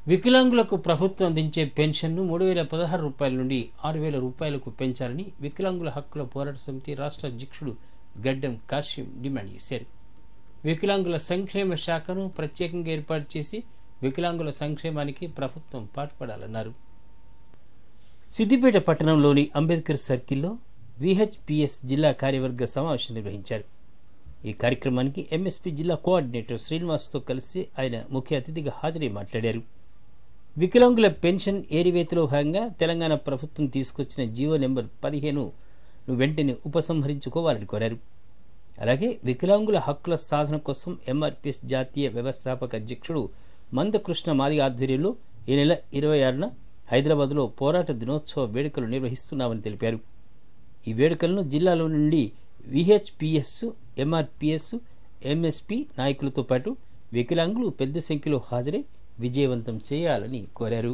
వికలాంగులకు ప్రభుత్వం అందించే పెన్షన్ను మూడు వేల పదహారు రూపాయల నుండి ఆరు వేల రూపాయలకు పెంచాలని వికలాంగుల హక్కుల పోరాట సమితి రాష్ట్ర అధ్యక్షుడు గడ్డం కాశీం డిమాండ్ చేశారు వికలాంగుల సంక్షేమ శాఖను ప్రత్యేకంగా ఏర్పాటు చేసి వికలాంగుల సంక్షేమానికి ప్రభుత్వం పాటుపడాలన్నారు సిద్దిపేట పట్టణంలోని అంబేద్కర్ సర్కిల్లో విహెచ్పిఎస్ జిల్లా కార్యవర్గ సమావేశం నిర్వహించారు ఈ కార్యక్రమానికి ఎంఎస్పీ జిల్లా కోఆర్డినేటర్ శ్రీనివాస్తో కలిసి ఆయన ముఖ్య అతిథిగా హాజరై మాట్లాడారు వికలాంగుల పెన్షన్ ఏరివేతలో భాగంగా తెలంగాణ ప్రభుత్వం తీసుకొచ్చిన జీవో నెంబర్ పదిహేను వెంటనే ఉపసంహరించుకోవాలని కోరారు అలాగే వికలాంగుల హక్కుల సాధన కోసం ఎంఆర్పిఎస్ జాతీయ వ్యవస్థాపక అధ్యక్షుడు మందకృష్ణ మాది ఆధ్వర్యంలో ఈ నెల ఇరవై ఆరున హైదరాబాద్లో పోరాట దినోత్సవ వేడుకలు నిర్వహిస్తున్నామని తెలిపారు ఈ వేడుకలను జిల్లాలో నుండి విహెచ్పిఎస్ ఎంఆర్పిఎస్ ఎంఎస్పి నాయకులతో పాటు వికలాంగులు పెద్ద సంఖ్యలో హాజరై విజయవంతం చేయాలని కోరారు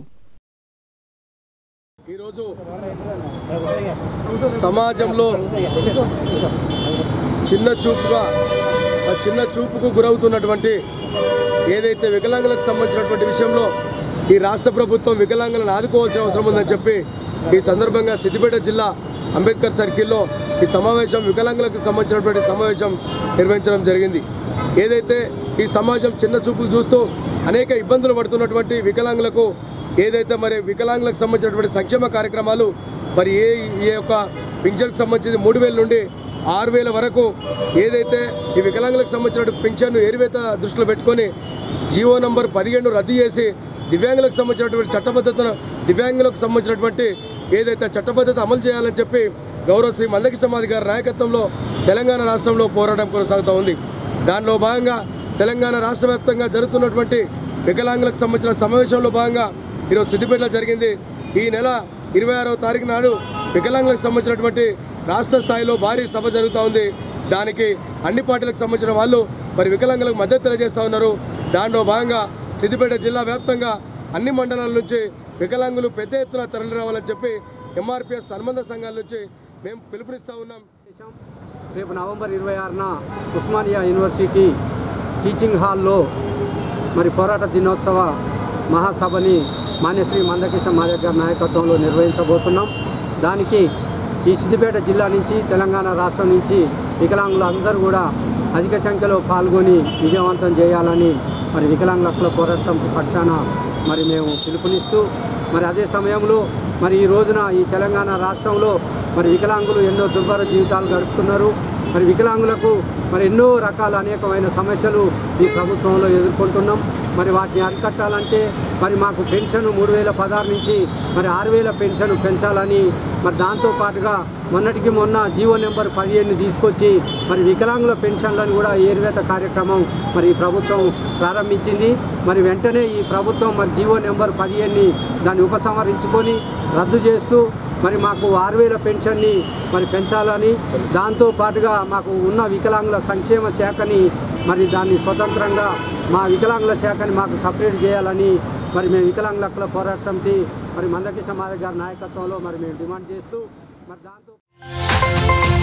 ఈరోజు సమాజంలో చిన్న చూపుగా ఆ చిన్న చూపుకు గురవుతున్నటువంటి ఏదైతే వికలాంగులకు సంబంధించినటువంటి విషయంలో ఈ రాష్ట్ర ప్రభుత్వం వికలాంగులను ఆదుకోవాల్సిన అవసరం ఉందని చెప్పి ఈ సందర్భంగా సిద్దిపేట జిల్లా అంబేద్కర్ సర్కిల్లో ఈ సమావేశం వికలాంగులకు సంబంధించినటువంటి సమావేశం నిర్వహించడం జరిగింది ఏదైతే ఈ సమాజం చిన్న చూపులు చూస్తూ అనేక ఇబ్బందులు పడుతున్నటువంటి వికలాంగులకు ఏదైతే మరి వికలాంగులకు సంబంధించినటువంటి సంక్షేమ కార్యక్రమాలు మరి ఏ ఈ యొక్క పింఛన్కి సంబంధించి మూడు వేల నుండి ఆరు వేల వరకు ఏదైతే ఈ వికలాంగులకు సంబంధించిన పింఛన్ను ఏరివేత దృష్టిలో పెట్టుకొని జీవో నంబర్ పదిహేను రద్దు చేసి దివ్యాంగులకు సంబంధించినటువంటి చట్టబద్ధతను దివ్యాంగులకు సంబంధించినటువంటి ఏదైతే చట్టబద్ధత అమలు చేయాలని చెప్పి గౌరవ శ్రీ మందకృష్ణమాది గారి నాయకత్వంలో తెలంగాణ రాష్ట్రంలో పోరాటం కొనసాగుతూ ఉంది దానిలో భాగంగా తెలంగాణ రాష్ట్ర వ్యాప్తంగా జరుగుతున్నటువంటి వికలాంగులకు సంబంధించిన సమావేశంలో భాగంగా ఈరోజు సిద్దిపేటలో జరిగింది ఈ నెల ఇరవై ఆరవ తారీఖు నాడు వికలాంగులకు సంబంధించినటువంటి రాష్ట్ర స్థాయిలో భారీ సభ జరుగుతూ ఉంది దానికి అన్ని పార్టీలకు సంబంధించిన వాళ్ళు మరి వికలాంగులకు మద్దతు తెలియజేస్తూ ఉన్నారు దానిలో భాగంగా సిద్దిపేట జిల్లా వ్యాప్తంగా అన్ని మండలాల నుంచి వికలాంగులు పెద్ద ఎత్తున తరలి రావాలని చెప్పి ఎంఆర్పిఎస్ అనుబంధ సంఘాల నుంచి మేము పిలుపునిస్తూ ఉన్నాం రేపు నవంబర్ ఇరవై ఆరున ఉస్మానియా యూనివర్సిటీ టీచింగ్ హాల్లో మరి పోరాట దినోత్సవ మహాసభని మాన్యశ్రీ మందకృష్ణ మాదక్ గారి నాయకత్వంలో నిర్వహించబోతున్నాం దానికి ఈ సిద్దిపేట జిల్లా నుంచి తెలంగాణ రాష్ట్రం నుంచి వికలాంగులు అందరూ కూడా అధిక సంఖ్యలో పాల్గొని విజయవంతం చేయాలని మరి వికలాంగుల హక్కుల పోరాట సమితి పక్షాన మరి మేము పిలుపునిస్తూ మరి అదే సమయంలో మరి ఈ రోజున ఈ తెలంగాణ రాష్ట్రంలో మరి వికలాంగులు ఎన్నో దుర్భర జీవితాలు గడుపుతున్నారు మరి వికలాంగులకు మరి ఎన్నో రకాల అనేకమైన సమస్యలు ఈ ప్రభుత్వంలో ఎదుర్కొంటున్నాం మరి వాటిని అరికట్టాలంటే మరి మాకు పెన్షన్ మూడు వేల పదహారు నుంచి మరి ఆరు వేల పెన్షన్ పెంచాలని మరి దాంతో పాటుగా మొన్నటికి మొన్న జీవో నెంబర్ పదిహేను తీసుకొచ్చి మరి వికలాంగుల పెన్షన్లను కూడా ఏరివేత కార్యక్రమం మరి ఈ ప్రభుత్వం ప్రారంభించింది మరి వెంటనే ఈ ప్రభుత్వం మరి జీవో నెంబర్ పదిహేనుని దాన్ని ఉపసంహరించుకొని రద్దు చేస్తూ మరి మాకు ఆరు వేల పెన్షన్ని మరి పెంచాలని దాంతో పాటుగా మాకు ఉన్న వికలాంగుల సంక్షేమ శాఖని మరి దాన్ని స్వతంత్రంగా మా వికలాంగుల శాఖని మాకు సపరేట్ చేయాలని మరి మేము వికలాంగుల హక్కుల పోరాట సమితి మరి మందకృష్ణ మాధవ్ గారి నాయకత్వంలో మరి మేము డిమాండ్ చేస్తూ మరి దాంతో